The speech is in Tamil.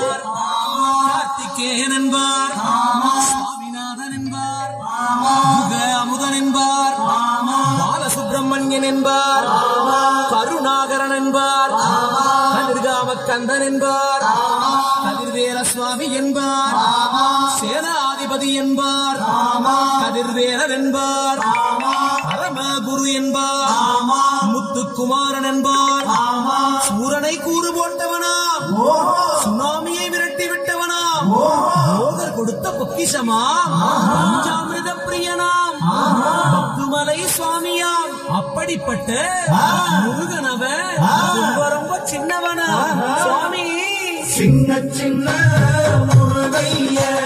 என்பார் கார்த்திகேயன் என்பார் சுவாமிநாதன் என்பார் முக அமுதன் என்பார் பாலசுப்பிரமணியன் என்பார் கருணாகரன் என்பார் கதிர்காம கந்தன் என்பார் கதிர்வேல சுவாமி என்பார் சேனாதிபதி என்பார் கதிர்வேலர் என்பார் பரமகுரு என்பார் முத்துக்குமாரன் என்பார் சூரனை கூறு போட்டவனாம் சுனாமியை விரட்டி விட்டவனாம் போகர் கொடுத்த பொக்கிஷமாம் பஞ்சாமிரத பிரியனாம் பத்துமலை சுவாமியாம் அப்படிப்பட்ட முருகனவன் ரொம்ப ரொம்ப சின்னவனா சுவாமி சின்ன சின்ன முருகையா